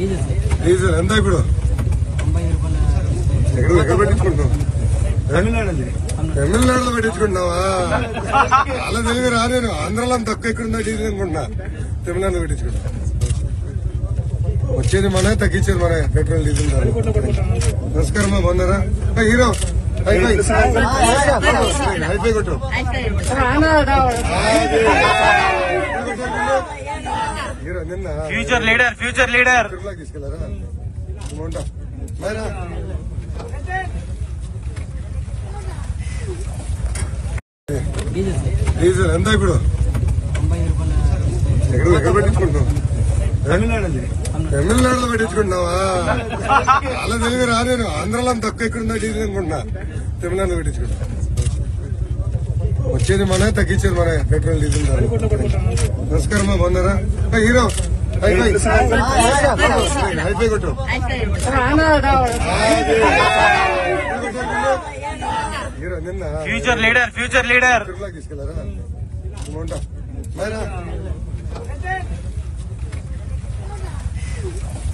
diesel ఎంత ఇప్పుడు ఎక్కడ ఎక్కడ పెట్టించుకుంటున్నావు తమిళనాడులో పెట్టించుకుంటున్నావా అలా తెలుగు రా నేను ఆంధ్రాలో అంత తక్కువ ఎక్కడ ఉందా డీజిల్ అనుకుంటున్నా తమిళనాడులో పెట్టించుకుంటా వచ్చేది మన తగ్గించేది మన పెట్రోల్ డీజిల్ ధర నమస్కారం మా బాగున్నారా ఏ, హీరో హైఫై హైఫై కొట్టు హీరో నిన్న ఫ్యూచర్ లీడర్ ఫ్యూచర్ లీడర్ తిరుమలకి తీసుకెళ్లారా ఉంటా మైరా డీజిల్ ఎంత ఇప్పుడు ఎక్కడ ఎక్కడ పెట్టించుకుంటున్నావు తమిళనాడులో పెట్టించుకుంటున్నావా అలా తెలుగు రా నేను ఆంధ్రాలో అంత తక్కువ ఎక్కడ ఉందా డీజిల్ అనుకుంటున్నా తమిళనాడులో పెట్టించుకుంటా వచ్చేది మన తగ్గించేది మన పెట్రోల్ డీజిల్ ధర నమస్కారం మా బాగున్నారా ఏ, హీరో హైఫై హైఫై కొట్టు హీరో నిన్న ఫ్యూచర్ లీడర్ ఫ్యూచర్ లీడర్ తిరుమలకి తీసుకెళ్లారా ఉంటా మైరా